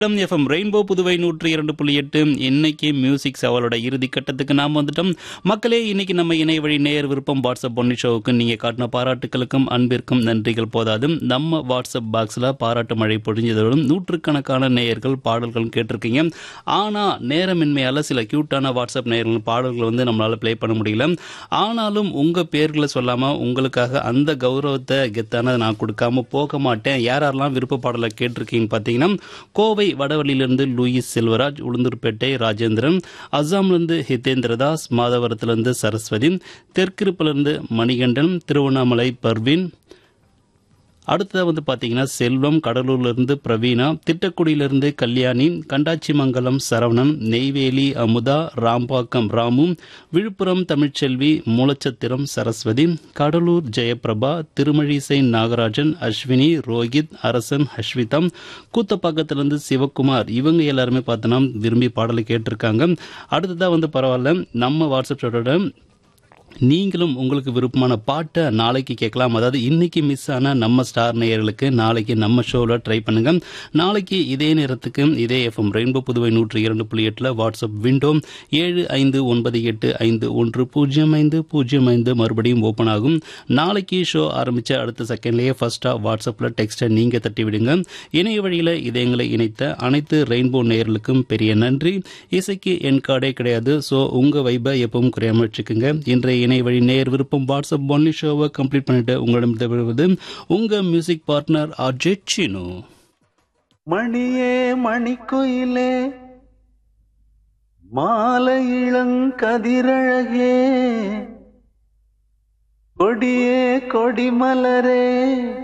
FM rainbow Puduvai நூற்றி இரண்டு புள்ளி எட்டு இன்னைக்கு மியூசிக் சவாலோட இறுதி கட்டத்துக்கு நாம் வந்துட்டோம் மக்களே இன்னைக்கு நம்ம இணைய வழி நேர் விருப்பம் வாட்ஸ்அப் பொன்னி ஷோவுக்கு நீங்க காட்டின பாராட்டுகளுக்கும் அன்பிற்கும் நன்றிகள் போதாது நம்ம வாட்ஸ்அப் பாக்ஸ்ல பாராட்டு மழை பொழிஞ்சதோடும் நூற்றுக்கணக்கான நேயர்கள் பாடல்கள் கேட்டிருக்கீங்க ஆனா நேரமின்மையால சில கியூட்டான வாட்ஸ்அப் நேயர்கள் பாடல்கள் வந்து நம்மளால ப்ளே பண்ண முடியல ஆனாலும் உங்க பேர்களை சொல்லாம உங்களுக்காக அந்த கௌரவத்தை கெத்தான நான் கொடுக்காம போக மாட்டேன் யார் யாரெல்லாம் விருப்ப பாடலை கேட்டிருக்கீங்க பார்த்தீங்கன்னா கோவை வடவள்ளியிலிருந்து லூயிஸ் செல்வராஜ் உளுந்தூர்பேட்டை ராஜேந்திரன் அஸ்ஸாம்லேருந்து ஹிதேந்திரதாஸ் மாதவரத்திலிருந்து சரஸ்வதி தெற்கிருப்பிலிருந்து மணிகண்டன் திருவண்ணாமலை பர்வீன் அடுத்ததாக வந்து பார்த்தீங்கன்னா செல்வம் கடலூர்லேருந்து பிரவீனா திட்டக்குடியிலிருந்து கல்யாணி கண்டாச்சிமங்கலம் சரவணன் நெய்வேலி அமுதா ராம்பாக்கம் ராமு விழுப்புரம் தமிழ்ச்செல்வி மூலச்சத்திரம் சரஸ்வதி கடலூர் ஜெயபிரபா திருமழிசை நாகராஜன் அஸ்வினி ரோஹித் அரசன் ஹஷ்விதம் கூத்தப்பாக்கத்திலிருந்து சிவகுமார் இவங்க எல்லாருமே பார்த்தோன்னா விரும்பி பாடலை கேட்டிருக்காங்க அடுத்ததாக வந்து பரவாயில்ல நம்ம வாட்ஸ்அப் சோட்டோட நீங்களும் உங்களுக்கு விருப்பமான பாட்டை நாளைக்கு கேட்கலாம் அதாவது இன்னைக்கு மிஸ் ஆன நம்ம ஸ்டார் நேயர்களுக்கு நாளைக்கு நம்ம ஷோவில் ட்ரை பண்ணுங்க நாளைக்கு இதே நேரத்துக்கு இதே எஃப்எம் ரெயின்போ புதுவை நூற்றி இரண்டு புள்ளி எட்டில் வாட்ஸ்அப் விண்டோ ஏழு ஐந்து ஒன்பது எட்டு ஐந்து ஒன்று பூஜ்ஜியம் ஐந்து பூஜ்ஜியம் ஐந்து மறுபடியும் ஓப்பன் ஆகும் நாளைக்கு ஷோ ஆரம்பித்த அடுத்த செகண்ட்லேயே ஃபர்ஸ்ட்டாக வாட்ஸ்அப்பில் டெக்ஸ்ட்டை நீங்கள் தட்டி விடுங்க இணைய வழியில் இதயங்களை இணைத்த அனைத்து ரெயின்போ நேயர்களுக்கும் பெரிய நன்றி இசைக்கு என் கார்டே கிடையாது ஸோ உங்கள் வைபை எப்பவும் குறையாம வச்சுக்கோங்க இன்றைய இணைய வழி நேர் விருப்பம் வாட்ஸ்அப் ஒன்லி ஷோவை கம்ப்ளீட் பண்ணிட்டு உங்களிடம் தருவது உங்கள் மியூசிக் பார்ட்னர் அஜித் சினு மணியே மணிக்குயிலே மாலை இளங்கதிரழகே கொடியே கொடிமலரே